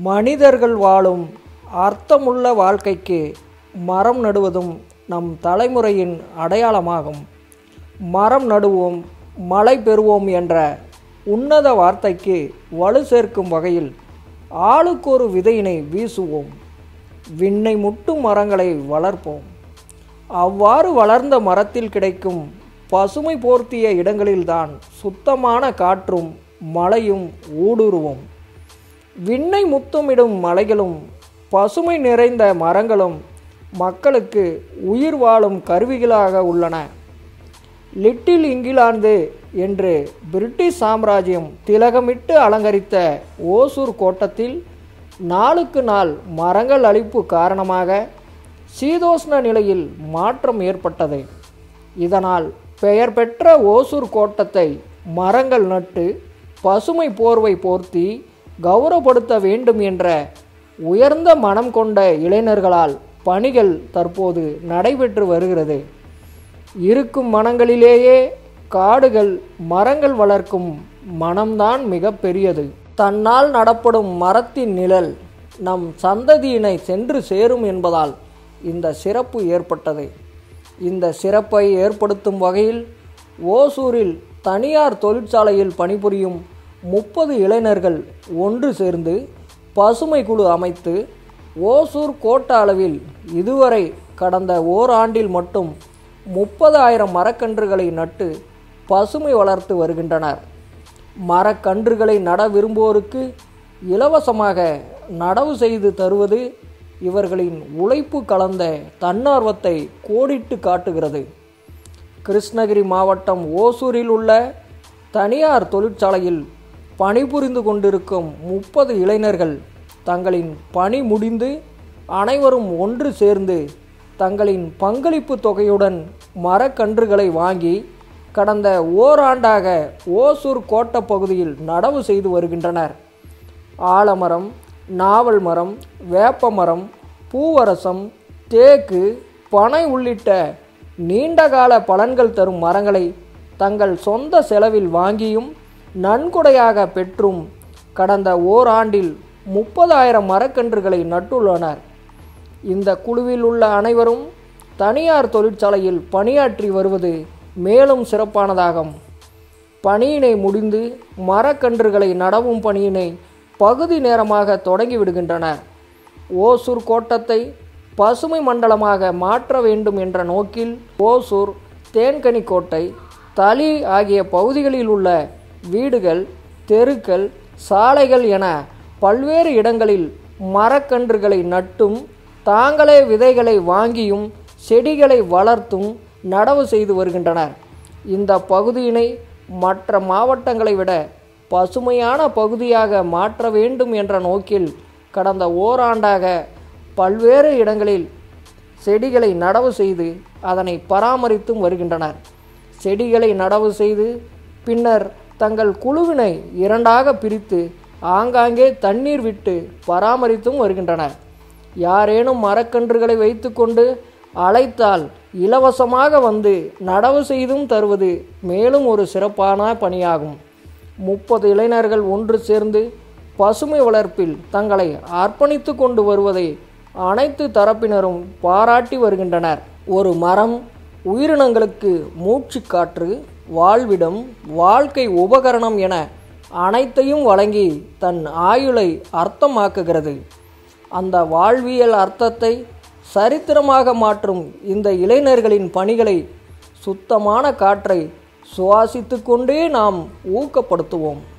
மனிதர்கள் வாழும் அர்த்தமுள்ள வாழ்க்கைக்கு மரம் நடுவதும் நம் தலைமுறையின் அடையாளமாகும் மரம் நடுவோம் மழை பெறுவோம் என்ற உன்னத வார்த்தைக்கு வலு சேர்க்கும் வகையில் ஆளுக்கொரு விதையினை வீசுவோம் விண்ணை முட்டும் மரங்களை வளர்ப்போம் அவ்வாறு வளர்ந்த மரத்தில் கிடைக்கும் பசுமை போர்த்திய இடங்களில்தான் சுத்தமான காற்றும் மழையும் ஊடுருவும் விண்ணை முத்தமிடும் மலைகளும் பசுமை நிறைந்த மரங்களும் மக்களுக்கு உயிர் வாழும் கருவிகளாக உள்ளன லிட்டில் இங்கிலாந்து என்று பிரிட்டிஷ் சாம்ராஜ்யம் திலகமிட்டு அலங்கரித்த ஓசூர் கோட்டத்தில் நாளுக்கு நாள் மரங்கள் அழிப்பு காரணமாக சீதோஷ்ண நிலையில் மாற்றம் ஏற்பட்டது இதனால் பெயர் பெற்ற ஓசூர் கோட்டத்தை மரங்கள் நட்டு பசுமை போர்வை போர்த்தி கௌரவப்படுத்த வேண்டும் என்ற உயர்ந்த மனம் கொண்ட இளைஞர்களால் பணிகள் தற்போது நடைபெற்று வருகிறது இருக்கும் மனங்களிலேயே காடுகள் மரங்கள் வளர்க்கும் மனம்தான் மிக பெரியது தன்னால் நடப்படும் மரத்தின் நிழல் நம் சந்ததியினை சென்று சேரும் என்பதால் இந்த சிறப்பு ஏற்பட்டது இந்த சிறப்பை ஏற்படுத்தும் வகையில் ஓசூரில் தனியார் தொழிற்சாலையில் பணிபுரியும் முப்பது இளைஞர்கள் ஒன்று சேர்ந்து பசுமை குழு அமைத்து ஓசூர் கோட்ட அளவில் இதுவரை கடந்த ஓராண்டில் மட்டும் முப்பதாயிரம் மரக்கன்றுகளை நட்டு பசுமை வளர்த்து வருகின்றனர் மரக்கன்றுகளை நட விரும்புவோருக்கு இலவசமாக நடவு செய்து தருவது இவர்களின் உழைப்பு கலந்த தன்னார்வத்தை கோடிட்டு காட்டுகிறது கிருஷ்ணகிரி மாவட்டம் ஓசூரில் உள்ள தனியார் தொழிற்சாலையில் பணிபுரிந்து கொண்டிருக்கும் முப்பது இளைஞர்கள் தங்களின் பணி முடிந்து அனைவரும் ஒன்று சேர்ந்து தங்களின் பங்களிப்பு தொகையுடன் மரக்கன்றுகளை வாங்கி கடந்த ஓராண்டாக ஓசூர் கோட்ட பகுதியில் நடவு செய்து வருகின்றனர் ஆலமரம் நாவல் மரம் வேப்ப மரம் பூவரசம் தேக்கு பனை உள்ளிட்ட நீண்டகால பலன்கள் தரும் மரங்களை தங்கள் சொந்த செலவில் வாங்கியும் நன்கொடையாக பெற்றும் கடந்த ஓராண்டில் முப்பதாயிரம் மரக்கன்றுகளை நட்டுள்ளனர் இந்த குழுவில் உள்ள அனைவரும் தனியார் தொழிற்சாலையில் பணியாற்றி வருவது மேலும் சிறப்பானதாகும் பணியினை முடிந்து மரக்கன்றுகளை நடவும் பணியினை பகுதி நேரமாக தொடங்கி விடுகின்றனர் ஓசூர் கோட்டத்தை பசுமை மண்டலமாக மாற்ற வேண்டும் என்ற நோக்கில் ஓசூர் தேன்கனி கோட்டை தளி ஆகிய பகுதிகளில் உள்ள வீடுகள் தெருக்கள் சாலைகள் என பல்வேறு இடங்களில் மரக்கன்றுகளை நட்டும் தாங்களே விதைகளை வாங்கியும் செடிகளை வளர்த்தும் நடவு செய்து வருகின்றனர் இந்த பகுதியினை மற்ற மாவட்டங்களை விட பசுமையான பகுதியாக மாற்ற வேண்டும் என்ற நோக்கில் கடந்த ஓராண்டாக பல்வேறு இடங்களில் செடிகளை நடவு செய்து அதனை பராமரித்தும் வருகின்றனர் செடிகளை நடவு செய்து பின்னர் தங்கள் குழுவினை இரண்டாக பிரித்து ஆங்காங்கே தண்ணீர் விட்டு பராமரித்தும் வருகின்றனர் யாரேனும் மரக்கன்றுகளை வைத்துக்கொண்டு அழைத்தால் இலவசமாக வந்து நடவு செய்தும் தருவது மேலும் ஒரு சிறப்பான பணியாகும் முப்பது இளைஞர்கள் ஒன்று சேர்ந்து பசுமை வளர்ப்பில் தங்களை அர்ப்பணித்து கொண்டு வருவதை அனைத்து தரப்பினரும் பாராட்டி வருகின்றனர் ஒரு மரம் உயிரினங்களுக்கு மூச்சுக்காற்று வாழ்விடம் வாழ்க்கை உபகரணம் என அனைத்தையும் வழங்கி தன் ஆயுளை அர்த்தமாக்குகிறது அந்த வாழ்வியல் அர்த்தத்தை சரித்திரமாக மாற்றும் இந்த இளைஞர்களின் பணிகளை சுத்தமான காற்றை சுவாசித்து கொண்டே நாம் ஊக்கப்படுத்துவோம்